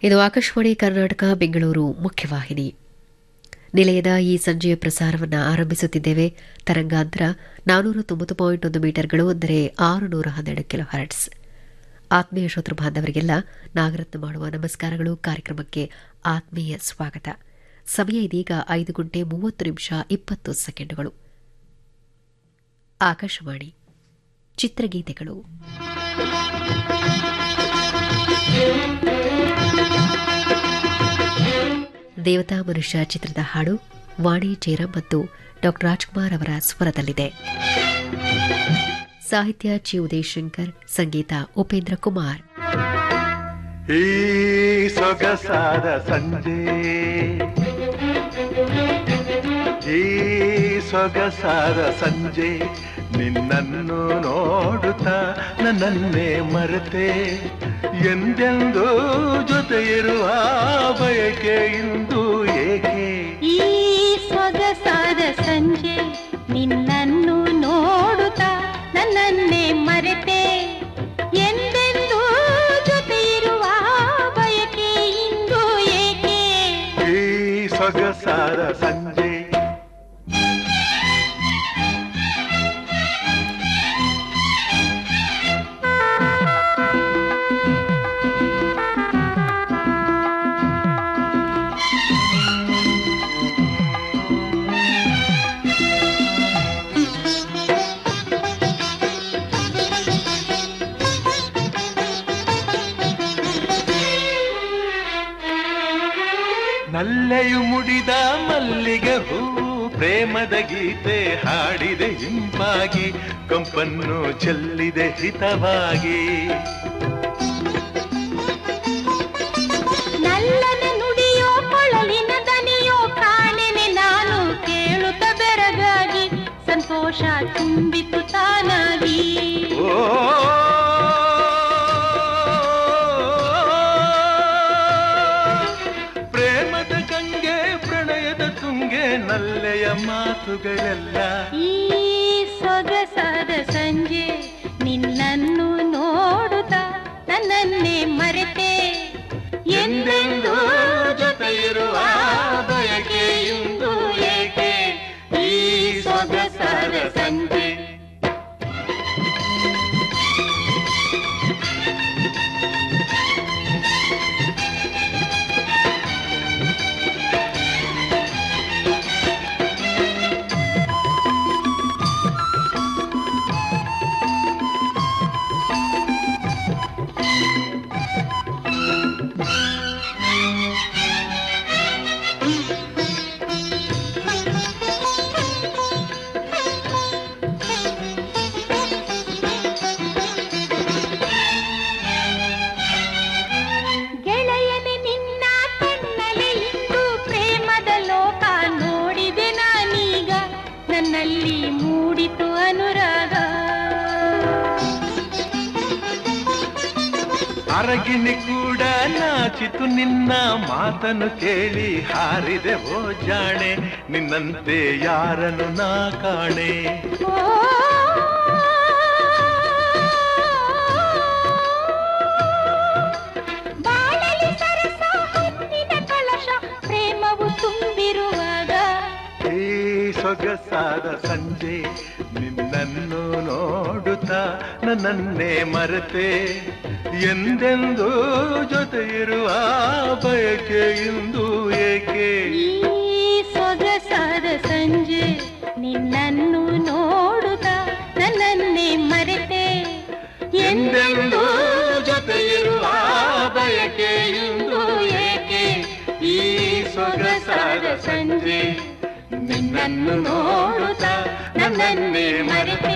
ಇದು ಆಕಾಶವಾಣಿ ಕರ್ನಾಟಕ ಬೆಂಗಳೂರು ಮುಖ್ಯವಾಹಿನಿ ನಿಲಯದ ಈ ಸಂಜೆಯ ಪ್ರಸಾರವನ್ನು ಆರಂಭಿಸುತ್ತಿದ್ದೇವೆ ತರಂಗಾಂತರ ನಾನೂರ ತೊಂಬತ್ತು ಪಾಯಿಂಟ್ ಒಂದು ಮೀಟರ್ಗಳು ಅಂದರೆ ಆರುನೂರ ಹನ್ನೆರಡು ಕಿಲೋ ಹರ್ಟ್ಸ್ ಆತ್ಮೀಯ ಶ್ರೋತೃ ಬಾಂಧವರಿಗೆಲ್ಲ ನಾಗರತ್ನ ಮಾಡುವ ನಮಸ್ಕಾರಗಳು ಕಾರ್ಯಕ್ರಮಕ್ಕೆ ಆತ್ಮೀಯ ಸ್ವಾಗತ ಸಮಯ ಇದೀಗ ಐದು ಗಂಟೆ ಮೂವತ್ತು ನಿಮಿಷ ಇಪ್ಪತ್ತು ಸೆಕೆಂಡುಗಳು ಆಕಾಶವಾಣಿ ಚಿತ್ರಗೀತೆಗಳು ದೇವತಾ ಮನುಷ್ಯ ಚಿತ್ರದ ಹಾಡು ವಾಣಿ ಜಯರಾಮ್ ಮತ್ತು ಡಾ ರಾಜ್ಕುಮಾರ್ ಅವರ ಸ್ವರದಲ್ಲಿದೆ ಸಾಹಿತ್ಯ ಚಿ ಉದಯಶಂಕರ್ ಸಂಗೀತ ಉಪೇಂದ್ರ ಕುಮಾರ್ ಈ ಸೊಗಸಾದ ಸಂಜೆ ಈ ಸೊಗಸಾದ ಸಂಜೆ ನಿನ್ನನ್ನು ನೋಡುತ್ತಾ ನನ್ನನ್ನೇ ಮರೆತೆ ಎಂದೆಂದೂ ಜೊತೆ ಇರುವ ಬಯಕೆ ಇಂದು ಏಕೆ ಈ ಸೊಗಸಾದ ಸಂಜೆ ನಿನ್ನನ್ನು ನೋಡುತ್ತಾ ನನ್ನನ್ನೇ ಮರೆತೆ ಎಂದೆಂದೂ ಜೊತೆ ಇರುವ ಬಯಕೆ ಇಂದು ಏಕೆ ಈ ಸೊಗಸಾದ ಸಂಜೆ ನಲ್ಲೆಯು ಮುಡಿದ ಮಲ್ಲಿಗೆ ಹೂ ಪ್ರೇಮದ ಗೀತೆ ಹಾಡಿದೆ ಇಂಪಾಗಿ ಕಂಪನ್ನು ಚೆಲ್ಲಿದೆ ಹಿತವಾಗಿ ನಲ್ಲನ ನುಡಿಯೋ ಕೊಳಲಿನ ದನಿಯೋ ಕಾಣೆನೆ ನಾನು ಕೇಳುತ್ತ ಬೆರಗಾಗಿ ಸಂತೋಷ ತುಂಬಿತು ತಾನಾಗಿ ಓ ಪ್ರೇಮದ ಗಂಗೆ ಪ್ರಣಯದ ತುಂಗೆ ನಲ್ಲೆಯ ಮಾತುಗಳೆಲ್ಲ ಈ ಸೊಗಸಾದ ಸಂಜೆ ನಿನ್ನನ್ನು ನೋಡುತ್ತಾ ನನ್ನನ್ನೇ ಮರೆತೆ ಎಂದೆಂದೂ ಜೊತೆ ಇರುವ ಬಯಕೆ ಇಂದು ಏಕೆ ಈ ಸೊಗಸಾದ ಸಂಜೆ ಗೆಳೆಯನೆ ನಿನ್ನ ಕಣ್ಣಲ್ಲಿ ಇಂದು ಪ್ರೇಮದ ಲೋಕ ನೋಡಿದೆ ನಾನೀಗ ನನ್ನಲ್ಲಿ ಮೂಡಿತು ಅನುರಾಗ ಅರಗಿನಿ ಕೂಡ ನಾಚಿತು ನಿನ್ನ ಮಾತನ್ನು ಕೇಳಿ ಹಾರಿದೆ ಓ ಜಾಣೆ ನಿನ್ನಂತೆ ಯಾರನ್ನು ನಾ ಕಾಣೆ ಓ, ಬಾಳಲಿ ಸರಸ ಹೊನ್ನಿನ ಕಳಶ ಪ್ರೇಮವು ತುಂಬಿರುವಾಗ ಈ ಸೊಗಸಾದ ಸಂಜೆ ನಿನ್ನನ್ನು ನೋಡುತ್ತಾ ನನ್ನನ್ನೇ ಮರೆತೆ ಎಂದೆಂದೂ ಜೊತೆ ಇರುವ ಬಯಕೆ ಇಂದು ಏಕೆ ಈ ಸೊಗಸಾದ ಸಂಜೆ ನಿನ್ನನ್ನು ನೋಡುತ್ತಾ ನನ್ನನ್ನೇ ಮರೆತೆ ಎಂದೆಂದೂ ಜೊತೆ ಇರುವ ಬಯಕೆ ಇಂದು ಏಕೆ ಈ ಸೊಗಸಾದ ಸಂಜೆ ನಿನ್ನನ್ನು ನೋಡುತ್ತಾ ನನ್ನನ್ನೇ ಮರೆತೆ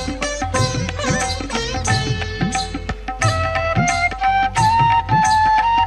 ಈ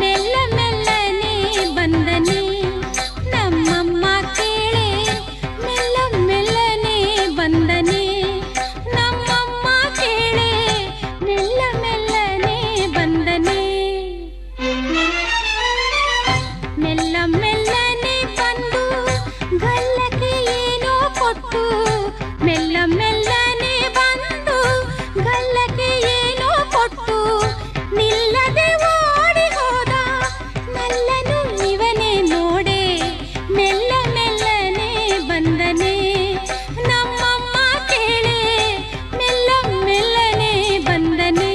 ಮೆಲ್ಲ ಮೆಲ್ಲನೆ ಬಂದನೆ ನಮ್ಮಮ್ಮ ಕೇಳೆ ಮೆಲ್ಲ ಮೆಲ್ಲನೆ ಬಂದನೆ ನಮ್ಮಮ್ಮ ಕೇಳೆ ಮೆಲ್ಲ ಮೆಲ್ಲನೆ ಬಂದನೆ ಮೆಲ್ಲ ಮೆಲ್ಲನೆ ಬಂದು ಗಲ್ಲಕ್ಕೆ ಏನೋ ಕೊಟ್ಟು ಮೆಲ್ಲ ಮೆಲ್ಲನೆ ಬಂದು ಗಲ್ಲಕ್ಕೆ ಏನೋ ಕೊಟ್ಟು ನಿಲ್ಲದೆ ಓಡಿ ಹೋದ ನಲ್ಲನು ಇವನೇ ನೋಡೆ ಮೆಲ್ಲ ಮೆಲ್ಲನೆ ಬಂದನೆ ನಮ್ಮಮ್ಮ ಕೇಳೆ ಮೆಲ್ಲ ಮೆಲ್ಲನೆ ಬಂದನೆ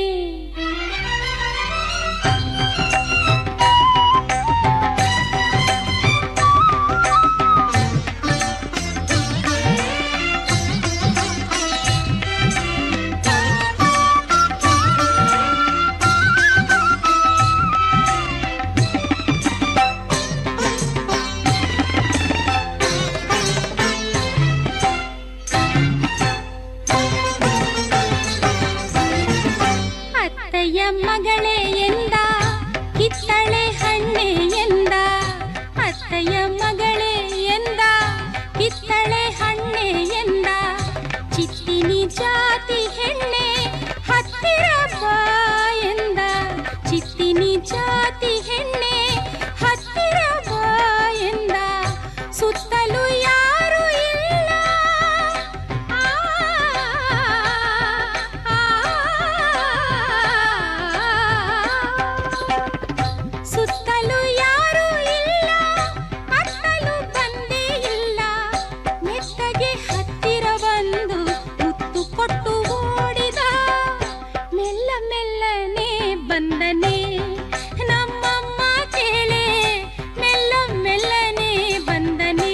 ಅತ್ತಯ್ಯ ಮಗಳೇ ಎಂದ ಕಿತ್ತಳೆ ಹಣ್ಣೆ ಎಂದ ಅತ್ತಯ್ಯ ಮಗಳೇ ಎಂದ ಕಿತ್ತಳೆ ಹಣ್ಣೆ ಎಂದ ಚಿತ್ತಿನಿ ಜಾತಿ ಹೆಣ್ಣೆ ಹತ್ತಿರ ಬಾ ಎಂದ ಚಿತ್ತಿನಿ ಜಾತಿ ಹೆಣ್ಣೆ ಹತ್ತಿರ ಬಾ ಎಂದ ಸುತ್ತಲೂ ಯಾರು ಇಲ್ಲ ಆ, ಆ, ಸುತ್ತಲೂ ಯಾರು ಇಲ್ಲ ಅತ್ತಲು ಬಂದೇ ಇಲ್ಲ ಮೆತ್ತಗೆ ಹತ್ತಿರ ಬಂದು ಮುತ್ತು ಕೊಟ್ಟು ಓಡಿದ ಮೆಲ್ಲ ಮೆಲ್ಲನೆ ಬಂದನೆ ನಮ್ಮಮ್ಮ ಕೇಳೆ ಮೆಲ್ಲ ಮೆಲ್ಲನೆ ಬಂದನೆ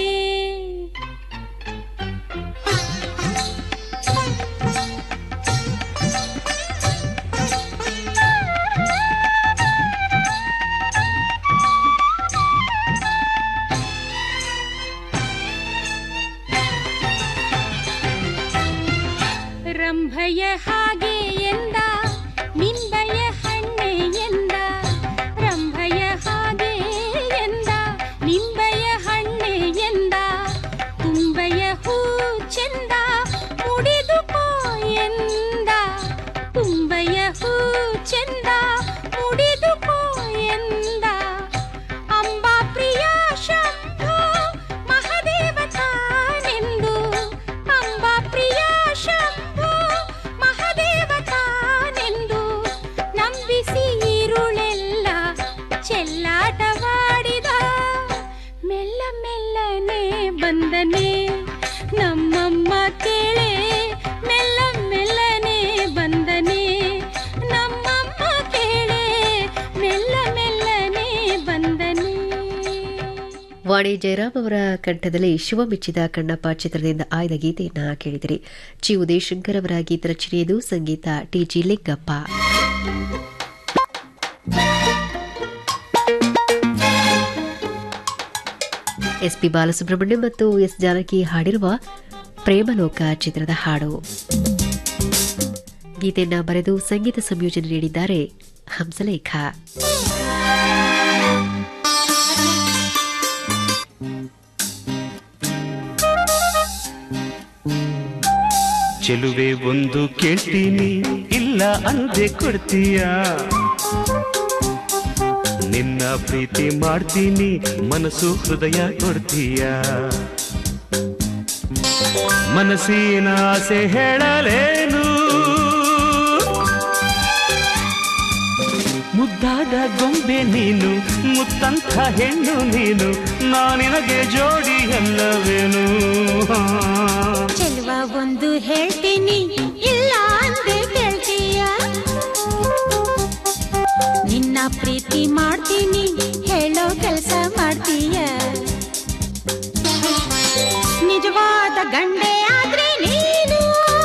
ರಂಭಯ ಹಾಗೆ ಎಂದ ನಿಂಬಯ ಹಣ್ಣೆ ಎಂದ ರಂಭಯ ಹಾಗೆ ಎಂದ ನಿಂಬಯ ಹಣ್ಣೆ ಎಂದ ತುಂಬಯ ಹೂ ಚೆಂದ ಮುಡಿದುಕೋ ಎಂದ ತುಂಬಯ ಹೂ ಚೆಂದ ಮುಡಿದುಕೋ ಎಂದ ಅಂಬಾ ಪ್ರಿಯ ಶಂಭೋ ಮಹದೇವತಾನೆಂದು ಅಂಬಾ ಪ್ರಿಯ ಶಂಭೋ ಮಹದೇವತಾನೆಂದು ನಂಬಿಸಿ ಇರುಳೆಲ್ಲ ಚೆಲ್ಲಾಟವಾಡಿದ ಮೆಲ್ಲ ಮೆಲ್ಲನೆ ಬಂದನೆ ನಮ್ಮಮ್ಮ ಕೇಳೆ ಮೆಲ್ಲ ಮೆಲ್ಲನೆ ಬಂದನೆ ನಮ್ಮಮ್ಮ ಕೇಳೆ ಮೆಲ್ಲ ಮೆಲ್ಲನೆ ಬಂದನೆ ವಾಣಿ ಜಯರಾಮ್ ಅವರ ಕಂಠದಲ್ಲಿ ಶಿವ ಮೆಚ್ಚಿದ ಕಣ್ಣಪ್ಪ ಚಿತ್ರದಿಂದ ಆಯ್ದ ಗೀತೆಯನ್ನ ಕೇಳಿದಿರಿ ಚಿ ಉದಯಶಂಕರ್ ಅವರ ಗೀತ ರಚನೆಯದು ಸಂಗೀತ ಟಿಜಿ ಲಿಂಗಪ್ಪ ಎಸ್ಪಿ ಬಾಲಸುಬ್ರಹ್ಮಣ್ಯ ಮತ್ತು ಎಸ್ ಜಾನಕಿ ಹಾಡಿರುವ ಪ್ರೇಮಲೋಕ ಚಿತ್ರದ ಹಾಡು ಗೀತೆಯನ್ನ ಬರೆದು ಸಂಗೀತ ಸಂಯೋಜನೆ ನೀಡಿದ್ದಾರೆ ಹಂಸಲೇಖ ಚೆಲುವೆ ಒಂದು ಕೇಳ್ತೀನಿ ಇಲ್ಲ ಅಂದೆ ಕೊಡ್ತೀಯ ನಿನ್ನ ಪ್ರೀತಿ ಮಾಡ್ತೀನಿ ಮನಸ್ಸು ಹೃದಯ ಕೊಡ್ತೀಯ ಮನಸ್ಸಿನ ಆಸೆ ಹೇಳಲೇನು ಮುದ್ದಾದ ಗೊಂಬೆ ನೀನು ಮುತ್ತಂಥ ಹೆಣ್ಣು ನೀನು ನಾನಿನಗೆ ಜೋಡಿ ಅಲ್ಲವೇನು ಚೆಲುವ ಒಂದು ಹೇಳ್ತೀನಿ ಇಲ್ಲ ಅಂದೆ ಕೇಳ್ತೀಯ ನಿನ್ನ ಪ್ರೀತಿ ಮಾಡ್ತೀನಿ ಹೇಳೋ ಕೆಲಸ ಮಾಡ್ತೀಯ ನಿಜವಾದ ಗಂಡೆ ಆದ್ರೆ ನೀನು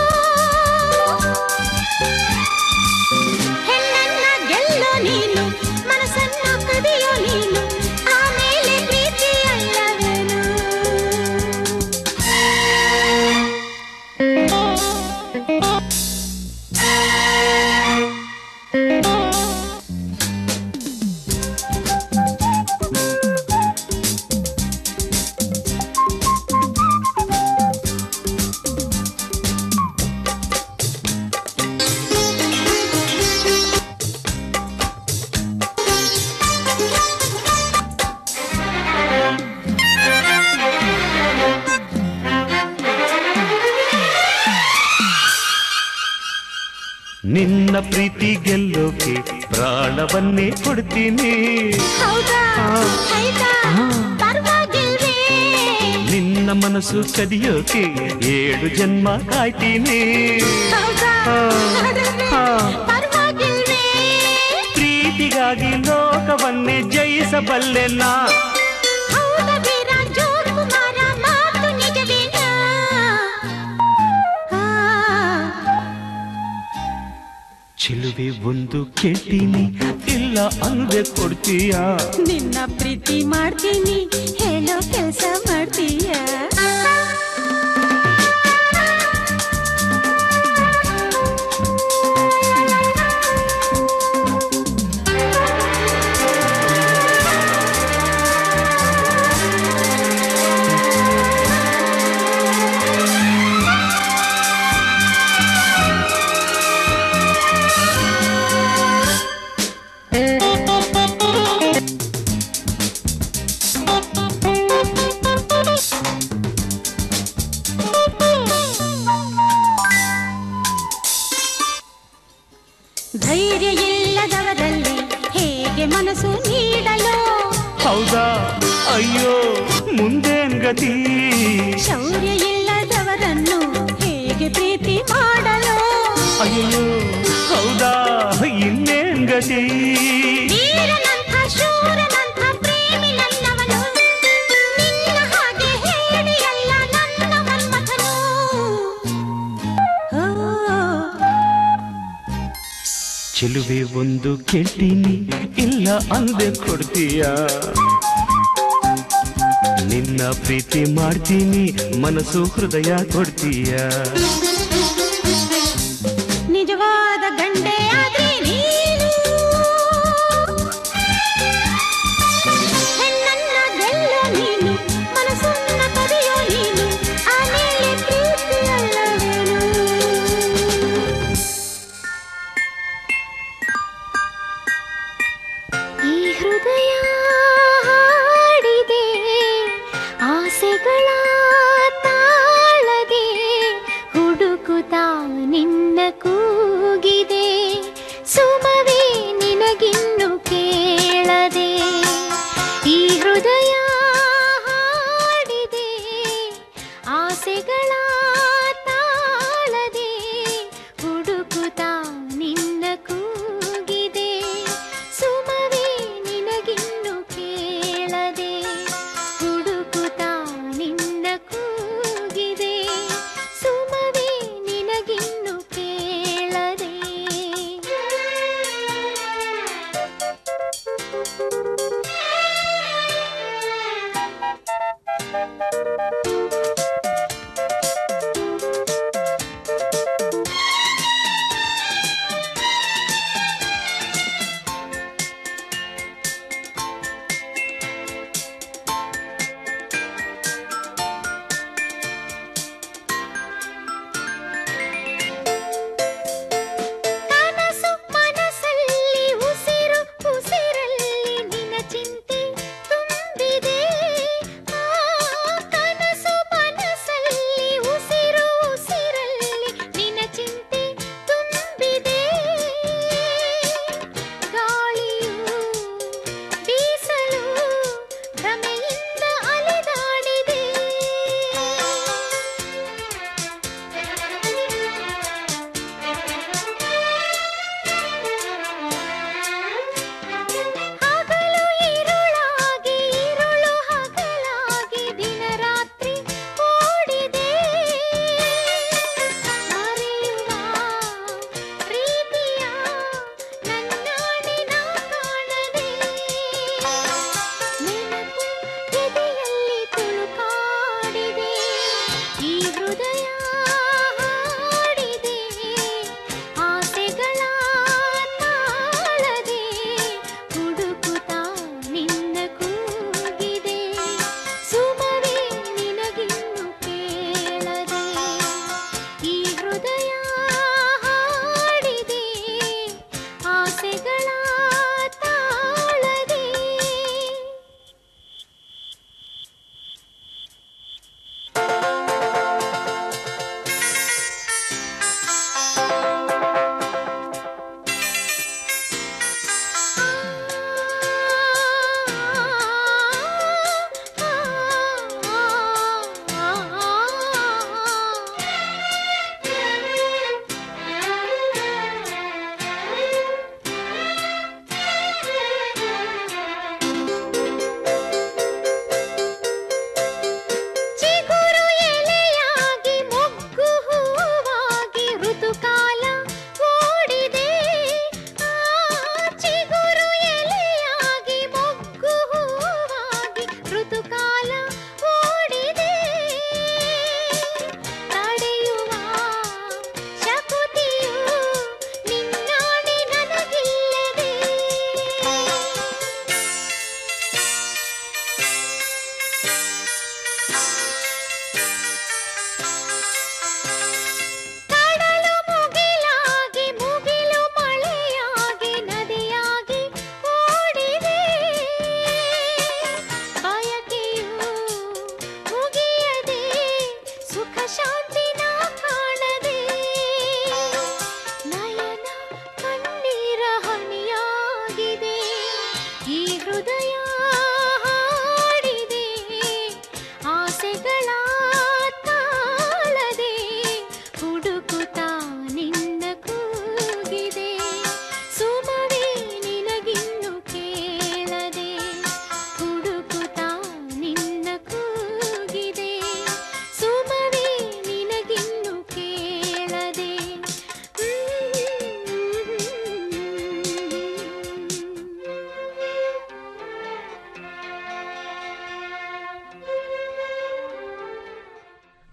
ಹೆಣ್ಣನ್ನ ಗೆಲ್ಲೋ ನೀನು ಮನಸ್ಸನ್ನ ಕದಿಯೋ ನೀನು ಆಮೇಲೆ ಪ್ರೀತಿ ಅಲ್ಲವೇನು ನಿನ್ನ ಪ್ರೀತಿ ಗೆಲ್ಲೋಕೆ ಪ್ರಾಣವನ್ನೇ ಕೊಡ್ತೀನಿ ಹೌದಾ ಆಯ್ತಾ ಪರವಾಗಿಲ್ವೇ ನಿನ್ನ ಮನಸ್ಸು ಕದಿಯೋಕೆ ಏಳು ಜನ್ಮ ಕಾಯ್ತೀನಿ ಹೌದಾ ಹಾಗಾದ್ರೆ ಪರವಾಗಿಲ್ವೇ ಪ್ರೀತಿಗಾಗಿ ಲೋಕವನ್ನೇ ಜಯಿಸಬಲ್ಲೆ ನಾ ಹೌದ ವೀರ ಜೋರ್ ಕುಮಾರ ಮಾತು ನಿಜವೇನಾ ಆ, ಚಿಲುವೆ ಒಂದು ಕೇಳ್ತೀನಿ ಇಲ್ಲ ಅಂದೆ ಕೊಡ್ತೀಯಾ ನಿನ್ನ ಪ್ರೀತಿ ಮಾಡ್ತೀನಿ ಹೇಳೋ ಕೆಲಸ ಮಾಡ್ತೀಯ ಧೈರ್ಯ ಇಲ್ಲದವರಲ್ಲಿ ಹೇಗೆ ಮನಸ್ಸು ನೀಡಲು ಹೌದಾ ಅಯ್ಯೋ ಮುಂದೇನ್ ಗತಿ ಶೌರ್ಯ ಇಲ್ಲದವರನ್ನು ಹೇಗೆ ಪ್ರೀತಿ ಮಾಡಲು ಅಯ್ಯೋ ಹೌದಾ ಇನ್ನೇನ್ ಗತಿ ವೀರನಂಥ ಶೂರನಂಥ ಪ್ರೇಮಿ ನನ್ನವನು ನಿನ್ನ ಹಾಗೆ ಹೇಳಿಯಲ್ಲ ನನ್ನ ಮನ್ಮಥನು ಓ, ಚೆಲುವೆ ಒಂದು ಕೇಳ್ತೀನಿ ಇಲ್ಲ ಅಂದೆ ಕೊಡ್ತೀಯಾ ನಿನ್ನ ಪ್ರೀತಿ ಮಾಡ್ತೀನಿ ಮನಸ್ಸು ಹೃದಯ ಕೊಡ್ತೀಯಾ ನಿಜವಾದ ಗಂಡೆ ಆದ್ರೆ ನೀನು ಹೆಣ್ಣನ್ನ ಗೆಲ್ಲೋ ನೀನು ಮನಸ್ಸನ್ನ ಕದಿಯೋ ನೀನು ಆಮೇಲೆ ಪ್ರೀತಿ ಅಲ್ಲವೇನು ಈ ಹೃದಯ ಹಾಡಿದೆ ಆಸೆಗಳ ತಾಳದೆ ಹುಡುಕುತ್ತಾ ನಿನ್ನ ಕೂಗಿದೆ ಸುಮವೇ ನಿನಗಿನ್ನು ಕೇಳದೆ ಈ ಹೃದಯ ಹಾಡಿದೆ ಆಸೆಗಳ ತಾಳದೆ ಹುಡುಕುತ್ತಾ ನಿನ್ನ ಕೂಗಿದೆ ಸುಮವೇ ನಿನಗಿನ್ನು ಕೇಳದೆ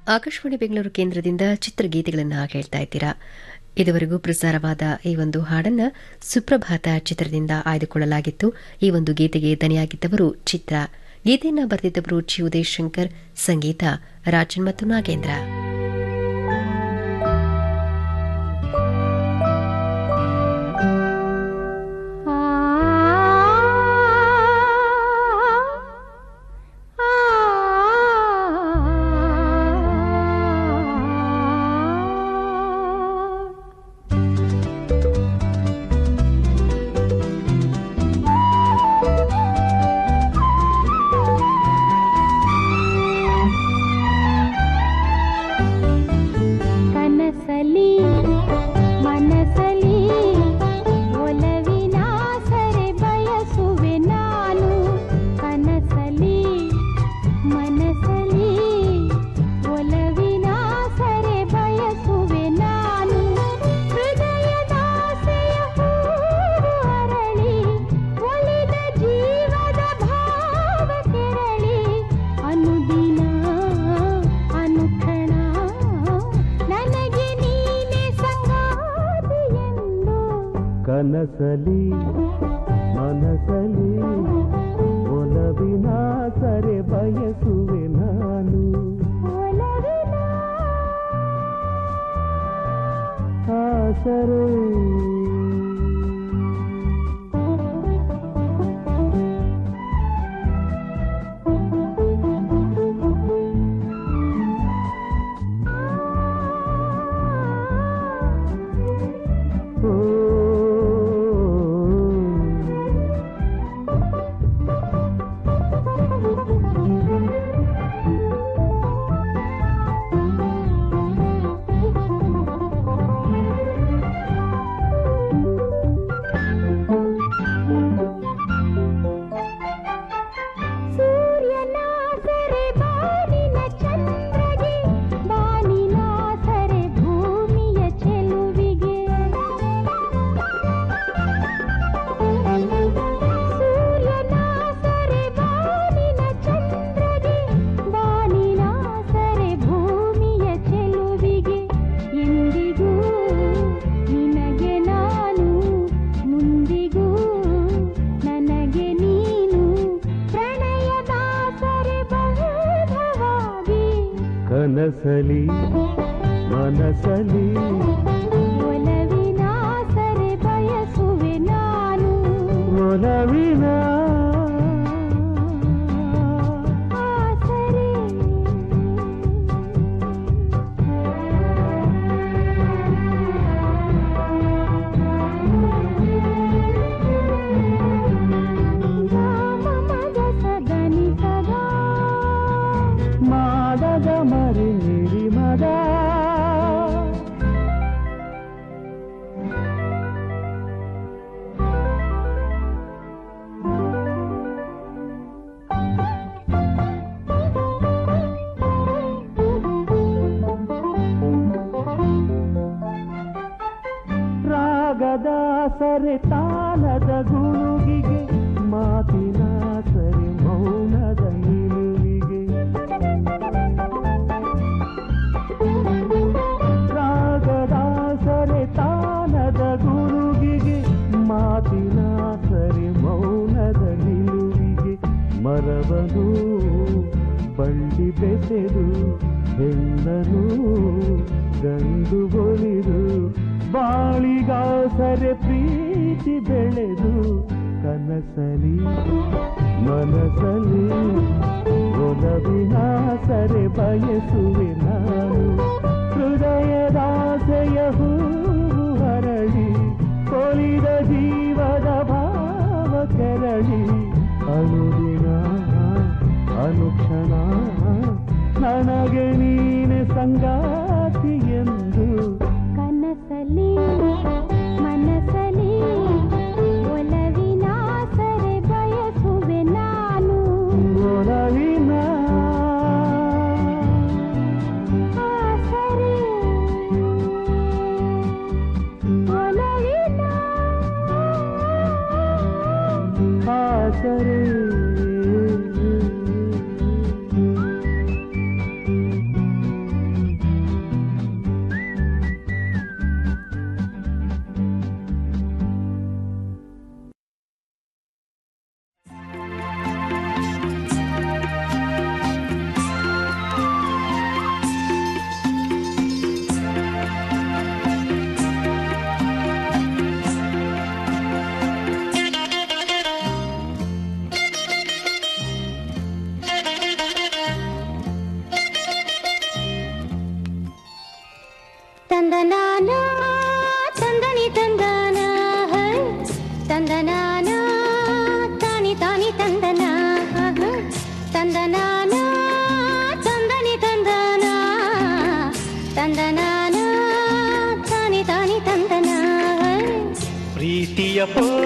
ಆಕಾಶವಾಣಿ ಬೆಂಗಳೂರು ಕೇಂದ್ರದಿಂದ ಚಿತ್ರಗೀತೆಗಳನ್ನು ಕೇಳ್ತಾ ಇದ್ದೀರಾ ಇದುವರೆಗೂ ಪ್ರಸಾರವಾದ ಈ ಒಂದು ಹಾಡನ್ನ ಸುಪ್ರಭಾತ ಚಿತ್ರದಿಂದ ಆಯ್ದುಕೊಳ್ಳಲಾಗಿತ್ತು ಈ ಒಂದು ಗೀತೆಗೆ ದನಿಯಾಗಿದ್ದವರು ಚಿತ್ರ ಗೀತೆಯನ್ನ ಬರೆದಿದ್ದವರು ಜಿ ಉದಯ್ ಶಂಕರ್ ಸಂಗೀತ ರಾಜನ್ ಮತ್ತು ನಾಗೇಂದ್ರ ಕನಸಲಿ ಮನಸಲಿ ಒಲವಿನ ಸರೆ ಬಯಸುವೆ ನಾನು ಕನಸಲಿ ಮನಸಲಿ ಒಲವಿನ ಸರೆ ಬಯಸುವೆ ನಾನು ಹೃದಯದಾಸೆಯ ಹೂವು ಅರಳಿ ಒಲಿದ ಜೀವದ ಭಾವ ಕೆರಳಿ ಅನುದಿನ ಅನುಕ್ಷಣ ನನಗೆ ನೀನೆ ಸಂಗಾತಿ ಎಂದು ಕನಸಲಿ ಮನಸಲಿ ಒಲವಿನ ಸರೆ ಬಯಸುವೆ ನಾನು ಒಲವಿನ ಆಸರೆ ಓ ಸೂರ್ಯನ ಸರೆ ಬಾನಿನ ಚಂದ್ರಗೆ ಬಾನಿನ ಸರೆ ಭೂಮಿಯ ಚೆಲುವಿಗೆ ಸೂರ್ಯನ ಸರೆ ಬಾನಿನ ಚಂದ್ರಗೆ ಬಾನಿನ ಸರೆ ಭೂಮಿಯ ಚೆಲುವಿಗೆ ಎಂದಿಗೂ ನಿನಗೆ ನಾನು ಮುಂದಿಗೂ ನನಗೆ ನೀನು ಪ್ರಣಯದ ಸರೆ ಬಹುಧವಾಗಿ ಕನಸಲಿ ಮನಸಲಿ ಒಲವಿನ ಸರೆ ಬಯಸುವೆ ನಾನು ಒಲವಿನ ಆಸರೆ ರಾಮ ಮಗ ಸದನಿ ಸದಾ ಮಾಡದ ಮರಿ ನಿರಿ ಮದ ರಾಗದ ಸರೆ ತಾಳದ ಗುಳುಗಿಗೆ ಮಾತಿನ ಸರೆ ಮೌನದ ನಿಲುವಿಗೆ ರಾಗದ ಸರೆ ತಾಳದ ಗುರುಗಿಗೆ ಮಾತಿನ ಸರೆ ಮೌನದ ನಿಲುವಿಗೆ ಮರವನು ಬಳ್ಳಿ ಬೆಸೆದು ಹೆಣ್ಣನು ಗಂಡು ಒಲಿದು ಬಾಳಿಗಾಸರೆ ಪ್ರೀತಿ ಬೆಳೆದು ಕನಸಲಿ ಮನಸಲಿ ಒಲವಿನ ಸರೆ ಬಯಸುವೆ ನಾನು ಹೃದಯದಾಸೆಯ ಹೂವು ಹರಳಿ ಕೊಲಿದ ಜೀವದ ಭಾವ ಕೆರಳಿ ಅನುದಿನ ಅನುಕ್ಷಣ ನನಗೆ ನೀನೆ ಸಂಗಾತಿ ಎಂದು ಕನಸಲಿ ಮನಸಲಿ ಒಲವಿನ ಸರೆ ಬಯಸುವೆ ನಾನು ಒಲವಿನ ಆಸರೆ ಒಲವಿನ ಆಸರೆ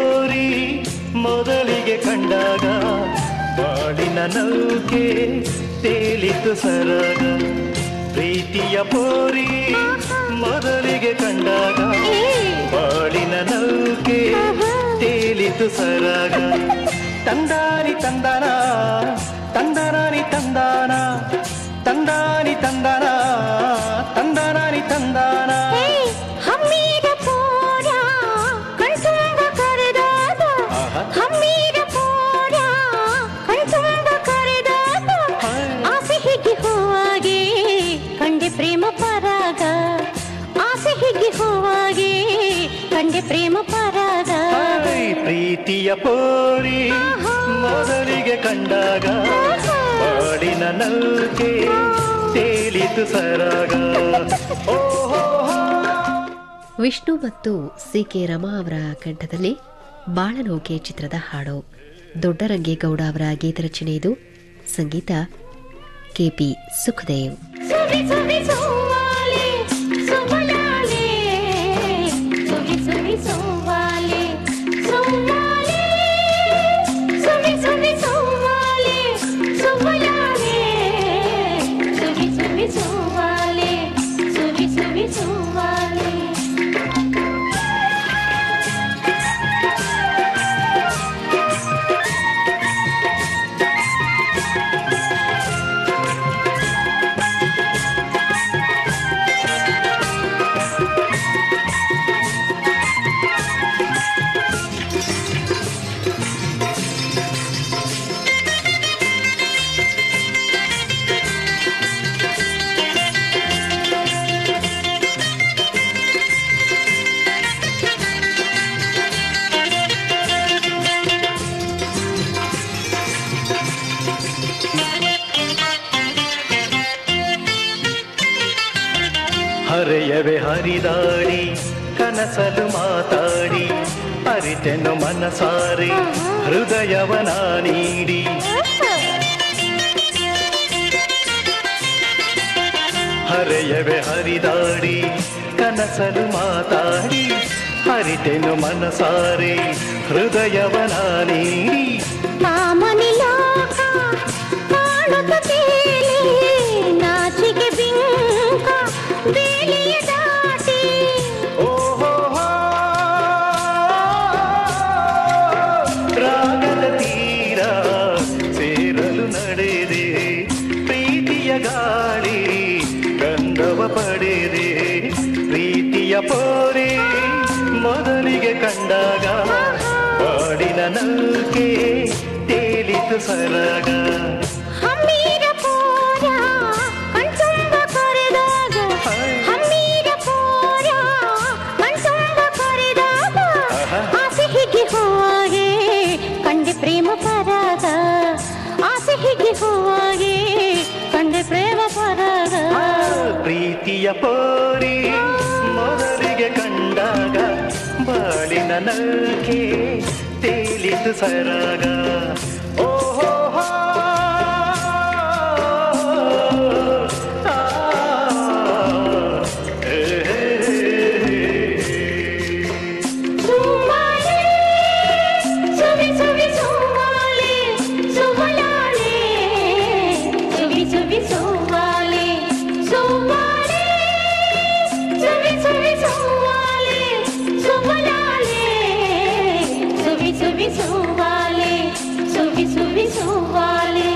ಪೋರಿ ಮೊದಲಿಗೆ ಕಂಡಾಗ ಬಾಳಿನ ನೌಕೆ ತೇಲಿತು ಸರಾಗ ಪ್ರೀತಿಯ ಪೋರಿ ಮೊದಲಿಗೆ ಕಂಡಾಗ ಬಾಳಿನ ನೌಕೆ ತೇಲಿತು ಸರಾಗ ತಂದಾನಿ ತಂದನ ತಂದನಾನಿ ತಂದಾನ ತಂದಾನಿ ತಂದನ ತಂದನಾನಿ ತಂದಾನ ಹಮ್ಮೀರ ಪೋರ ಕಣ್ತುಂಬ ಕರೆದಾಗ ಆಹಾ. ಹಮ್ಮೀರ ಪೋರ ಕಣ್ತುಂಬ ಕರೆದಾಗ ಆಸೆ ಹಿಗ್ಗಿ ಹೂವಾಗೆ ಕಂಡೆ ಪ್ರೇಮ ಪರಾಗ ಆಸೆ ಹಿಗ್ಗಿ ಹೂವಾಗೆ ಕಂಡೆ ಪ್ರೇಮ ಪರಾಗ ಹಾಯ್, ಪ್ರೀತಿಯ ಪೋರಿ ಮೊದಲಿಗೆ ಕಂಡಾಗ ಬಾಳಿನ ನಲ್ಕೆ ತೇಲಿತು ಸರಾಗ ಓಹೋ ವಿಷ್ಣು ಮತ್ತು ಸಿ ಕೆ ರಮಾ ಅವರ ಕಂಠದಲ್ಲಿ ಬಾಳನೋಕೆ ಚಿತ್ರದ ಹಾಡು ದೊಡ್ಡರಂಗೇಗೌಡ ಅವರ ಗೀತರಚನೆ ಇದು ಸಂಗೀತ ಕೆಪಿ ಸುಖದೇವ್ ಸುವಿ ಸುವಿ ಸೋವಾಲೆ ಸೋಮಲಾಲೆ ಸುವಿ ಸುವಿ ಸೋವಾಲೆ ಸೋವಾಲೆ ಸುವಿ ಸುವಿ ಸೋವಾಲೆ ಸೋಮಲಾಲೆ ಸುವಿ ಸುವಿ ಸೋವಾಲೆ ಸುವಿ ಸುವಿ ಸೋವಾಲೆ ಹರೆಯವೇ ಹರಿದಾಡಿ ಕನಸಲು ಮಾತಾಡಿ ಅರಿತೆನು ಮನಸಾರಿ ಹೃದಯವನ ನೀಡಿ ಹರೆಯವೇ ಹರಿದಾಡಿ ಕನಸಲು ಮಾತಾಡಿ ಹರಿತೆನು ಮನಸಾರಿ ಹೃದಯವನ ನೀಡಿ ಕಾಮನಿ ಲೋಕ ಕಾಣುತ್ತ ತೇಲಿ ನಾಚಿಕೆ ಬಿಂಕ ಬೇಲಿಯ ದಾಟಿ ಓಹೋ ರಾಗದ ತೀರ ಸೇರಲು ನಡೆದೆ ಪ್ರೀತಿಯ ಗಾಳಿ ಗಂಧವ ಪಡೆದೆ ಪ್ರೀತಿಯ ಪೋರೆ ಮೊದಲಿಗೆ ಕಂಡಾಗ ಬಾಡಿನ ನಲ್ಕೆ ತೇಲಿತು ಸರಾಗ ಹಮ್ಮೀರ ಪೋರ ಕಣ್ತುಂಬ ಕರೆದಾಗ ಹಮ್ಮೀರ ಪೋರ ಕಣ್ತುಂಬ ಕರೆದಾಗ ಆಸೆ ಹಿಗ್ಗಿ ಹೋಗೆ ಕಂಡೆ ಪ್ರೇಮ ಪರಾಗ ಆಸೆ ಹಿಗ್ಗಿ ಹೋಗೆ ಕಂಡೆ ಪ್ರೇಮ ಪರಾಗ ಪ್ರೀತಿಯ ಪೋರಿ ಮೊದಲಿಗೆ ಕಂಡಾಗ ಬಾಳಿನ ನಲ್ಕೆ ತೇಲಿತು ಸರಾಗ ಓಹೋ ಸುವಾಲೆ ಸುವಿ ಸುವಿ ಸುವಾಲೆ ಸುವಲಾಲೆ ಸುವಿ ಸುವಿ ಸುವಾಲೆ ಸುವಾಲೆ ಸುವಿ ಸುವಿ ಸುವಾಲೆ ಸುವಲಾಲೆ ಸುವಿ ಸುವಿ ಸುವಾಲೆ ಸುವಿ ಸುವಿ ಸುವಾಲೆ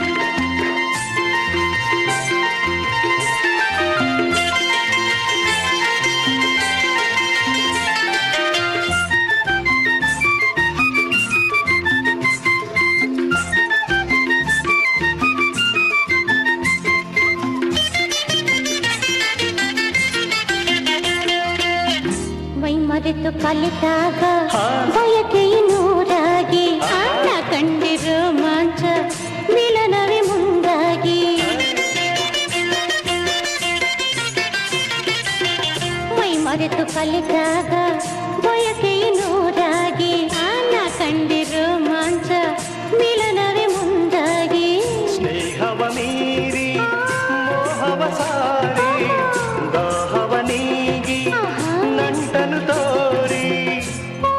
ಮೈ ಮರೆತು ಕಲಿತಾಗ ಬಯಕೆಯ ನೂರಾಗಿ ಅಣ್ಣ ಕಂಡಿರೋ ಮಾಂಚ ಮಿಲನವೇ ಮುಂದಾಗಿ ಮೈ ಮರೆತು ಕಲಿತಾಗ ಬಯಕೆಯ ನೂರಾಗಿ ಅಣ್ಣ ಕಂಡಿರೋ ಮಾಂಚ ಮಿಲನವೇ ಮುಂದಾಗಿ ಸ್ನೇಹವ ಮೀರಿ ಮೋಹವ ಸಾರಿ ದಾಹವ ನೀಗಿ ನಂಟನು ತೋರಿ ಓ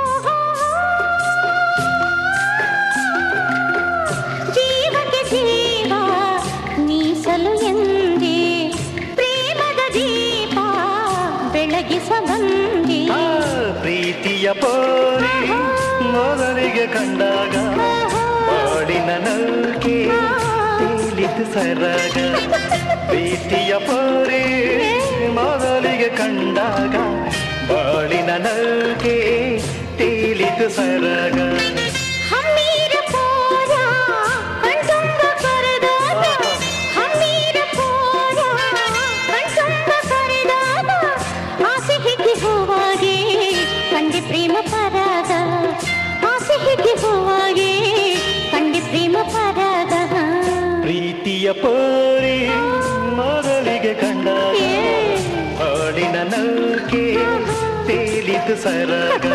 ಬಾಳಿಗೆ ಕಂಡಾಗ ಬಾಳಿನ ನಲ್ಕೆ ತೇಲಿತು ಸರಾಗ ಪ್ರೀತಿಯ ಪೋರಿ ಮೊದಲಿಗೆ ಕಂಡಾಗ ಬಾಳಿನ ನಲ್ಕೆ ತೇಲಿತು ಸರಾಗ ಹಮ್ಮೀರ ಪೋರ ಕಣ್ತುಂಬ ಕರೆದಾಗ ಹಮ್ಮೀರ ಪೋರ ಕಣ್ತುಂಬ ಕರೆದಾಗ ಆಸೆ ಹಿಗ್ಗಿ ಹೂವಾಗೆ ಕಂಡಿ ಪ್ರೇಮ ಪರಾಗ ಆಸೆ ಹಿಗ್ಗಿ ಹೂವಾಗೆ ಕಂಡಿ ಪ್ರೇಮ ಪರಾಗ ಪ್ರೀತಿಯ ಪೋರಿ ಮೊದಲಿಗೆ ಕಂಡಾಗ ಬಾಳಿನ ನಲ್ಕೆ ತೇಲಿತು ಸರಾಗ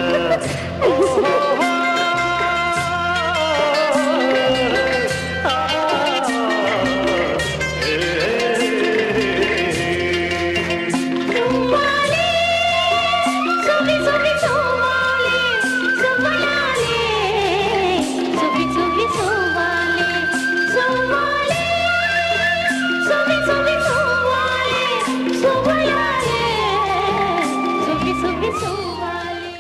ಸುವ್ವಾಲೆ, ಸುವಿ ಸುವಿ ಸುವ್ವಾಲೆ, ಸುವ್ವಲಾಲೆ. ಸುವಿ ಸುವಿ ಸುವ್ವಾಲೆ, ಸುವ್ವಾಲೆ, ಸುವಿ ಸುವಿ ಸುವ್ವಾಲೆ, ಸುವ್ವಲಾಲೆ. ಸುವಿ ಸುವಿ ಸುವ್ವಾಲೆ.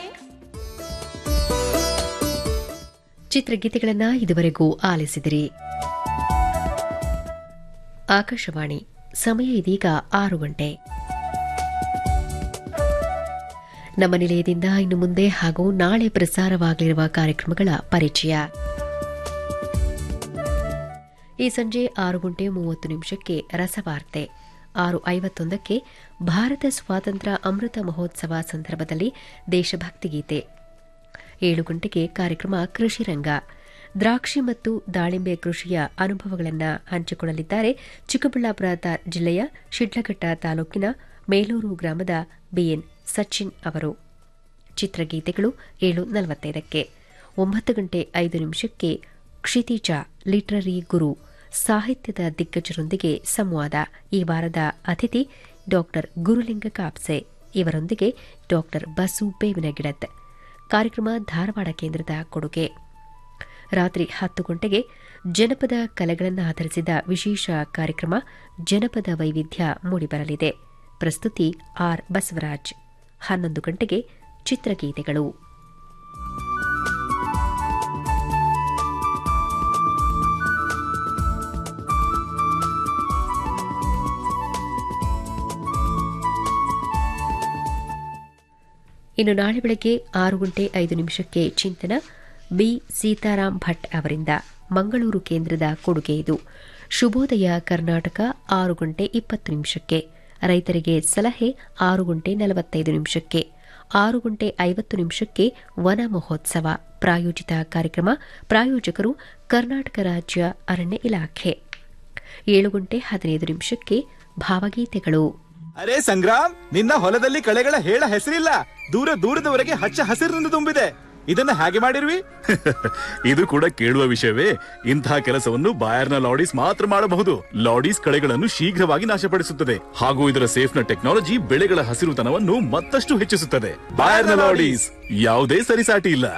ಚಿತ್ರಗೀತೆಗಳನ್ನ ಇದುವರೆಗೂ ಆಲಿಸಿದಿರಿ ಆಕಾಶವಾಣಿ ಸಮಯ ಇದೀಗ ಆರು ಗಂಟೆ ನಮ್ಮ ನಿಲಯದಿಂದ ಇನ್ನು ಮುಂದೆ ಹಾಗೂ ನಾಳೆ ಪ್ರಸಾರವಾಗಲಿರುವ ಕಾರ್ಯಕ್ರಮಗಳ ಪರಿಚಯ ಈ ಸಂಜೆ ಆರು ಗಂಟೆ ಮೂವತ್ತು ನಿಮಿಷಕ್ಕೆ ರಸವಾರ್ತೆ ಆರು ಐವತ್ತೊಂದಕ್ಕೆ ಭಾರತ ಸ್ವಾತಂತ್ರ್ಯ ಅಮೃತ ಮಹೋತ್ಸವ ಸಂದರ್ಭದಲ್ಲಿ ದೇಶಭಕ್ತಿ ಗೀತೆ ಏಳು ಗಂಟೆಗೆ ಕಾರ್ಯಕ್ರಮ ಕೃಷಿ ರಂಗ ದ್ರಾಕ್ಷಿ ಮತ್ತು ದಾಳಿಂಬೆ ಕೃಷಿಯ ಅನುಭವಗಳನ್ನು ಹಂಚಿಕೊಳ್ಳಲಿದ್ದಾರೆ ಚಿಕ್ಕಬಳ್ಳಾಪುರ ತಾ- ಜಿಲ್ಲೆಯ ಶಿಡ್ಲಘಟ್ಟ ತಾಲೂಕಿನ ಮೇಲೂರು ಗ್ರಾಮದ ಬಿಎನ್ ಸಚಿನ್ ಅವರು ಚಿತ್ರಗೀತೆಗಳು ಏಳು ನಲವತ್ತೈದಕ್ಕೆ ಒಂಬತ್ತು ಗಂಟೆ ಐದು ನಿಮಿಷಕ್ಕೆ ಕ್ಷಿತಿಜ ಲಿಟ್ರರಿ ಗುರು ಸಾಹಿತ್ಯದ ದಿಗ್ಗಜರೊಂದಿಗೆ ಸಂವಾದ ಈ ವಾರದ ಅತಿಥಿ ಡಾಕ್ಟರ್ ಗುರುಲಿಂಗ ಕಾಪ್ಸೆ ಇವರೊಂದಿಗೆ ಡಾಕ್ಟರ್ ಬಸು ಬೇವಿನಗಿಡತ್ ಕಾರ್ಯಕ್ರಮ ಧಾರವಾಡ ಕೇಂದ್ರದ ಕೊಡುಗೆ ರಾತ್ರಿ ಹತ್ತು ಗಂಟೆಗೆ ಜನಪದ ಕಲೆಗಳನ್ನು ಆಧರಿಸಿದ ವಿಶೇಷ ಕಾರ್ಯಕ್ರಮ ಜನಪದ ವೈವಿಧ್ಯ ಮೂಡಿಬರಲಿದೆ ಪ್ರಸ್ತುತಿ ಆರ್ ಬಸವರಾಜ್ ಹನ್ನೊಂದು ಗಂಟೆಗೆ ಚಿತ್ರಗೀತೆಗಳು ಇನ್ನು ನಾಳೆ ಬೆಳಗ್ಗೆ ಆರು ಗಂಟೆ ಐದು ನಿಮಿಷಕ್ಕೆ ಚಿಂತನ ಬಿ ಸೀತಾರಾಮ್ ಭಟ್ ಅವರಿಂದ ಮಂಗಳೂರು ಕೇಂದ್ರದ ಕೊಡುಗೆ ಇದು ಶುಭೋದಯ ಕರ್ನಾಟಕ ಆರು ಗಂಟೆ ಇಪ್ಪತ್ತು ನಿಮಿಷಕ್ಕೆ ರೈತರಿಗೆ ಸಲಹೆ ಆರು ಗಂಟೆ ನಲವತ್ತೈದು ನಿಮಿಷಕ್ಕೆ ಆರು ಗಂಟೆ ಐವತ್ತು ನಿಮಿಷಕ್ಕೆ ವನ ಮಹೋತ್ಸವ ಪ್ರಾಯೋಜಿತ ಕಾರ್ಯಕ್ರಮ ಪ್ರಾಯೋಜಕರು ಕರ್ನಾಟಕ ರಾಜ್ಯ ಅರಣ್ಯ ಇಲಾಖೆ ಏಳು ಗಂಟೆ ಹದಿನೈದು ನಿಮಿಷಕ್ಕೆ ಭಾವಗೀತೆಗಳು ಅರೆ ಸಂಗ್ರಾಮ್ ನಿನ್ನ ಹೊಲದಲ್ಲಿ ಕಳೆಗಳ ಹೇಳ ಹೆಸರಿಲ್ಲ ದೂರ ದೂರದವರೆಗೆ ಹಚ್ಚ ಹಸಿರಿನಿಂದ ತುಂಬಿದೆ ಇದನ್ನ ಹೇಗೆ ಮಾಡಿರ್ವಿ ಇದು ಕೂಡ ಕೇಳುವ ವಿಷಯವೇ ಇಂತಹ ಕೆಲಸವನ್ನು ಬಾಯರ್ನ ಲಾಡೀಸ್ ಮಾತ್ರ ಮಾಡಬಹುದು ಲಾಡೀಸ್ ಕಳೆಗಳನ್ನು ಶೀಘ್ರವಾಗಿ ನಾಶಪಡಿಸುತ್ತದೆ ಹಾಗೂ ಇದರ ಸೇಫ್ನ ಟೆಕ್ನಾಲಜಿ ಬೆಳೆಗಳ ಹಸಿರುತನವನ್ನು ಮತ್ತಷ್ಟು ಹೆಚ್ಚಿಸುತ್ತದೆ ಬಾಯರ್ನ ಲಾಡೀಸ್ ಯಾವುದೇ ಸರಿಸಾಟಿ ಇಲ್ಲ